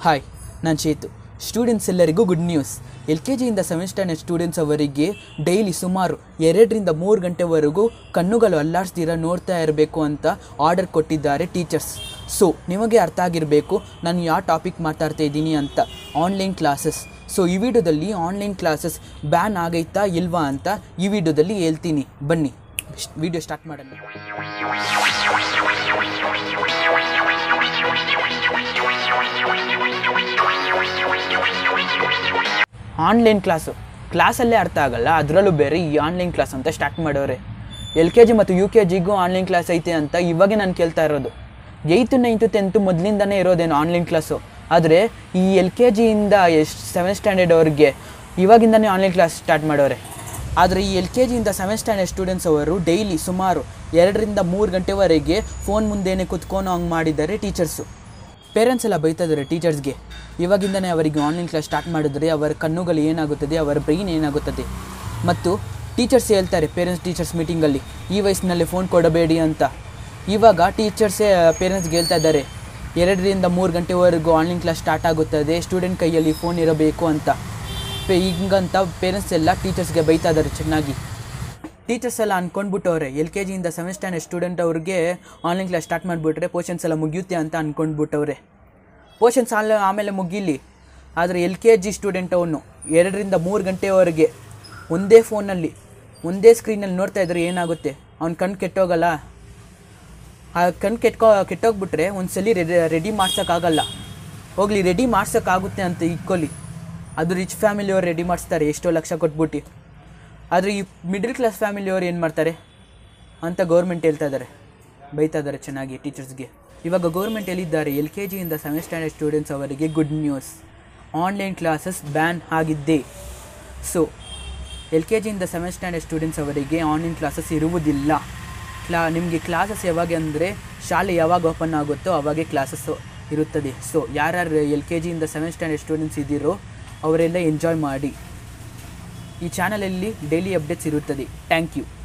hi ನಾನು Chetu students ಎಲ್ಲರಿಗೂ good news L K ಜಿಯಿಂದ ಸೆವೆನ್ ಸ್ಟ್ಯಾಂಡರ್ಡ್ ಸ್ಟೂಡೆಂಟ್ಸ್ ಅವರಿಗೆ ಡೈಲಿ ಸುಮಾರು ಎರಡರಿಂದ ಮೂರು ಗಂಟೆವರೆಗೂ ಕಣ್ಣುಗಳು ಅಲ್ಲಾಡಿಸ್ದಿರ ನೋಡ್ತಾ ಇರಬೇಕು ಅಂತ ಆರ್ಡರ್ ಕೊಟ್ಟಿದ್ದಾರೆ ಟೀಚರ್ಸ್ ಸೊ ನಿಮಗೆ ಅರ್ಥ ಆಗಿರಬೇಕು ನಾನು ಯಾವ ಟಾಪಿಕ್ ಮಾತಾಡ್ತಾ ಇದ್ದೀನಿ ಅಂತ ಆನ್ಲೈನ್ ಕ್ಲಾಸಸ್ ಸೊ ಈ ವಿಡಿಯೋದಲ್ಲಿ ಆನ್ಲೈನ್ ಕ್ಲಾಸಸ್ ಬ್ಯಾನ್ ಆಗೈತಾ ಇಲ್ವಾ ಅಂತ ಈ ವಿಡಿಯೋದಲ್ಲಿ ಹೇಳ್ತೀನಿ ಬನ್ನಿ ವಿಡಿಯೋ ಸ್ಟಾರ್ಟ್ ಮಾಡೋಣ ಆನ್ಲೈನ್ ಕ್ಲಾಸು ಕ್ಲಾಸಲ್ಲೇ ಅರ್ಥ ಆಗಲ್ಲ ಅದರಲ್ಲೂ ಬೇರೆ ಈ ಆನ್ಲೈನ್ ಕ್ಲಾಸ್ ಅಂತ ಸ್ಟಾರ್ಟ್ ಮಾಡೋರೆ ಎಲ್ ಕೆ ಜಿ ಮತ್ತು ಯು ಕೆ ಜಿಗೂ ಆನ್ಲೈನ್ ಕ್ಲಾಸ್ ಐತೆ ಅಂತ ಇವಾಗೆ ನಾನು ಕೇಳ್ತಾ ಇರೋದು ಏಯ್ತು ನೈನ್ತು ಟೆಂತು ಮೊದಲಿಂದನೇ ಇರೋದೇನು ಆನ್ಲೈನ್ ಕ್ಲಾಸು ಆದರೆ ಈ ಎಲ್ ಕೆ ಜಿಯಿಂದ ಎಷ್ಟು ಸೆವೆನ್ ಸ್ಟ್ಯಾಂಡರ್ಡ್ ಅವ್ರಿಗೆ ಇವಾಗಿಂದನೇ ಆನ್ಲೈನ್ ಕ್ಲಾಸ್ ಸ್ಟಾರ್ಟ್ ಮಾಡೋರೆ ಆದರೆ ಈ ಎಲ್ ಕೆ ಜಿಯಿಂದ ಸೆವೆನ್ ಸ್ಟ್ಯಾಂಡರ್ಡ್ ಸ್ಟೂಡೆಂಟ್ಸ್ ಅವರು ಡೈಲಿ ಸುಮಾರು ಎರಡರಿಂದ ಮೂರು ಗಂಟೆವರೆಗೆ ಫೋನ್ ಮುಂದೆನೇ ಕುತ್ಕೊಂಡು ಹಂಗೆ ಮಾಡಿದ್ದಾರೆ ಟೀಚರ್ಸು ಪೇರೆಂಟ್ಸ್ ಎಲ್ಲ ಬೈತಾ ಇದ್ದಾರೆ ಟೀಚರ್ಸ್ಗೆ ಇವಾಗಿಂದನೇ ಅವರಿಗೆ ಆನ್ಲೈನ್ ಕ್ಲಾಸ್ ಸ್ಟಾರ್ಟ್ ಮಾಡಿದರೆ ಅವರ ಕಣ್ಣುಗಳು ಏನಾಗುತ್ತದೆ ಅವರ ಬ್ರೈನ್ ಏನಾಗುತ್ತದೆ ಮತ್ತು ಟೀಚರ್ಸ್ ಹೇಳ್ತಾರೆ ಪೇರೆಂಟ್ಸ್ ಟೀಚರ್ಸ್ ಮೀಟಿಂಗಲ್ಲಿ ಈ ವಯಸ್ಸಿನಲ್ಲಿ ಫೋನ್ ಕೊಡಬೇಡಿ ಅಂತ ಇವಾಗ ಟೀಚರ್ಸೇ ಪೇರೆಂಟ್ಸ್ಗೆ ಹೇಳ್ತಾ ಇದ್ದಾರೆ ಎರಡರಿಂದ ಮೂರು ಗಂಟೆವರೆಗೂ ಆನ್ಲೈನ್ ಕ್ಲಾಸ್ ಸ್ಟಾರ್ಟ್ ಆಗುತ್ತದೆ ಸ್ಟೂಡೆಂಟ್ ಕೈಯಲ್ಲಿ ಫೋನ್ ಇರಬೇಕು ಅಂತ ಪೇ- ಹಿಂಗಂತ ಪೇರೆಂಟ್ಸ್ ಎಲ್ಲ ಟೀಚರ್ಸ್ಗೆ ಬೈತಾ ಇದ್ದಾರೆ ಚೆನ್ನಾಗಿ ಟೀಚರ್ಸ್ ಎಲ್ಲ ಅನ್ಕೊಂಡ್ಬಿಟ್ಟವ್ರೆ ಎಲ್ ಕೆ ಜಿಯಿಂದ ಸೆವೆನ್ ಸ್ಟ್ಯಾಂಡರ್ಡ್ ಸ್ಟೂಡೆಂಟ್ ಅವ್ರಿಗೆ ಆನ್ಲೈನ್ ಕ್ಲಾಸ್ ಸ್ಟಾರ್ಟ್ ಮಾಡಿಬಿಟ್ರೆ ಪೋರ್ಷನ್ಸ್ ಎಲ್ಲ ಮುಗಿಯುತ್ತೆ ಅಂತ ಅಂದ್ಕೊಂಡ್ಬಿಟ್ಟವ್ರೆ ಪೋರ್ಷನ್ಸ್ ಆಲ ಆಮೇಲೆ ಮುಗೀಲಿ ಆದರೆ ಎಲ್ ಕೆ ಜಿ ಸ್ಟೂಡೆಂಟ್ ಅವನು ಎರಡರಿಂದ ಮೂರು ಗಂಟೆವರೆಗೆ ಒಂದೇ ಫೋನಲ್ಲಿ ಒಂದೇ ಸ್ಕ್ರೀನಲ್ಲಿ ನೋಡ್ತಾ ಇದ್ರೆ ಏನಾಗುತ್ತೆ ಅವ್ನ ಕಣ್ಣು ಕೆಟ್ಟೋಗಲ್ಲ ಆ ಕಣ್ಣು ಕೆಟ್ಕೋ ಕೆಟ್ಟೋಗ್ಬಿಟ್ರೆ ಒಂದು ಸಲ ರೆಡಿ ರೆಡಿ ಮಾಡ್ಸೋಕ್ಕಾಗಲ್ಲ ಹೋಗ್ಲಿ ರೆಡಿ ಮಾಡ್ಸೋಕ್ಕಾಗುತ್ತೆ ಅಂತ ಇಕ್ಕೊಲಿ ಅದು ರಿಚ್ ಫ್ಯಾಮಿಲಿಯವ್ರು ರೆಡಿ ಮಾಡಿಸ್ತಾರೆ ಎಷ್ಟೋ ಲಕ್ಷ ಕೊಟ್ಬಿಟ್ಟು ಆದರೆ ಈ ಮಿಡಲ್ ಕ್ಲಾಸ್ ಫ್ಯಾಮಿಲಿಯವ್ರು ಏನು ಮಾಡ್ತಾರೆ ಅಂತ ಗೌರ್ಮೆಂಟ್ ಹೇಳ್ತಾ ಇದ್ದಾರೆ ಬೈತಾ ಇದ್ದಾರೆ ಚೆನ್ನಾಗಿ ಟೀಚರ್ಸ್ಗೆ ಇವಾಗ ಗೌರ್ಮೆಂಟ್ ಹೇಳಿದ್ದಾರೆ ಎಲ್ ಕೆ ಜಿಯಿಂದ ಸೆವೆನ್ ಸ್ಟ್ಯಾಂಡರ್ಡ್ ಸ್ಟೂಡೆಂಟ್ಸ್ ಅವರಿಗೆ good news online classes ban ಆಗಿದ್ದೆ ಸೊ ಎಲ್ ಕೆ ಜಿಯಿಂದ ಸೆವೆನ್ ಸ್ಟ್ಯಾಂಡರ್ಡ್ ಸ್ಟೂಡೆಂಟ್ಸ್ ಅವರಿಗೆ ಆನ್ಲೈನ್ ಕ್ಲಾಸಸ್ ಇರುವುದಿಲ್ಲ ಕ್ಲಾ ನಿಮಗೆ ಕ್ಲಾಸಸ್ ಯಾವಾಗ ಅಂದರೆ ಶಾಲೆ ಯಾವಾಗ ಓಪನ್ ಆಗುತ್ತೋ ಅವಾಗೆ ಕ್ಲಾಸಸ್ಸು ಇರುತ್ತದೆ ಸೊ ಯಾರ್ಯಾರು ಎಲ್ ಕೆ ಜಿಯಿಂದ ಸೆವೆನ್ ಸ್ಟ್ಯಾಂಡರ್ಡ್ ಸ್ಟೂಡೆಂಟ್ಸ್ ಇದ್ದೀರೋ ಅವರೆಲ್ಲ ಎಂಜಾಯ್ ಮಾಡಿ ಈ ಚಾನಲಲ್ಲಿ ಡೈಲಿ ಅಪ್ಡೇಟ್ಸ್ ಇರುತ್ತದೆ ಥ್ಯಾಂಕ್ ಯು